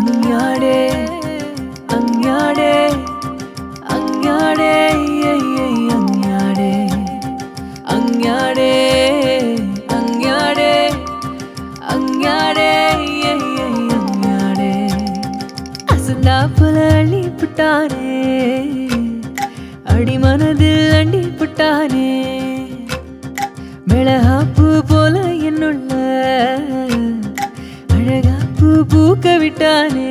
அஞ்ஞாடே அஞ்ஞாடே அஞ்ஞாடே அஞ்ஞாடே அஞ்ஞாடே அஞ்ஞாடே அஞ்ஞாடே அஞ்ஞாடே அசந்தா புல அள்ளி புட்டானே அடி மனதில் அண்டி புட்டானே மிளகாப்பூ போல என்னுள்ள அழகா பூ பூக்க விட்டானே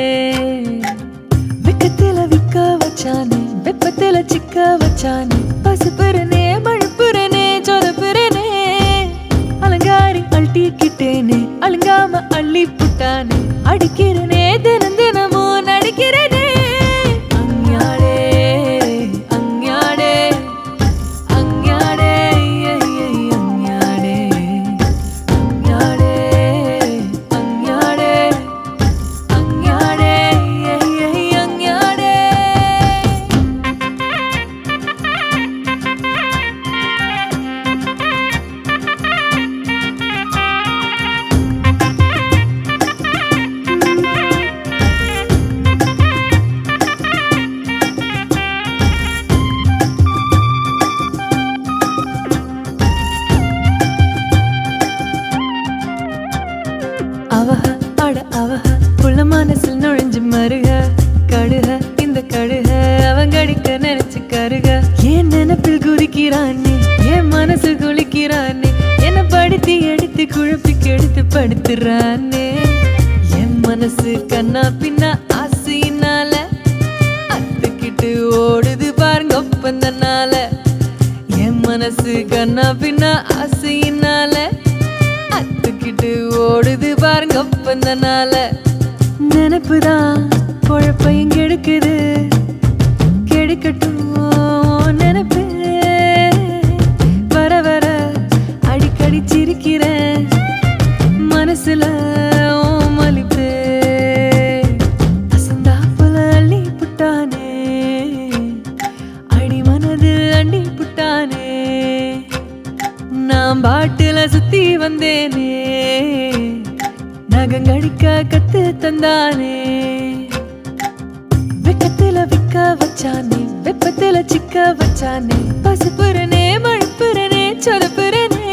வெக்கத்துல விக்க வச்சானே வெப்பத்துல சிக்க வச்சானே பசுப்புறனே மழுப்புறனே சொதப்புறனே அலங்காரி அழட்டிக்கிட்டேனே அலங்காம அள்ளி புட்டானே அடிக்கிறனே தினம் தினமும் நடிக்கிறனே அஞ்ஞாடே அஞ்ஞாடே அஞ்ஞாடே அஞ்ஞாடே அஞ்ஞாடே அஞ்ஞாடே அஞ்ஞாடே அஞ்ஞாடே அவஹ அட அவஹ புள்ள மனசில் நுழைஞ்சு மருக கடுக இந்த கடுக அவங்கடிக்க நினைச்சு கருக என் நினைப்பில் குதிக்கிறானே என் மனசு குளிக்கிறானே என்ன படுத்தி எடுத்து குழப்பி கெடுத்து படுத்துறானே என் மனசு கண்ணா பின்னா ஆசையினால அத்துக்கிட்டு ஓடுது பாருங்க ஒப்பந்தனால என் மனசு கண்ணா பின்னா ஆசையினால அத்துக்கிட்டு ஓடுது பாருங்க ஒப்பந்தனால நினைப்புதான் குழப்பையும் கெடுக்குது கெடுக்கட்டும் நினைப்பு வர வர அடிக்கடி சிரிக்கிறேன் மனசுல உன் மலிப்பு அசந்தாப்புல அள்ளி புட்டானே அடி மனது அண்டி புட்டானே நான் பாட்டுல சுத்தி வந்தேனே நகங்கடிக்க கத்து தந்தானே வெக்கத்துல விக்க வச்சானே வெப்பத்துல சிக்க வச்சானே பசுப்புறனே மழுப்புறனே சொதப்புறனே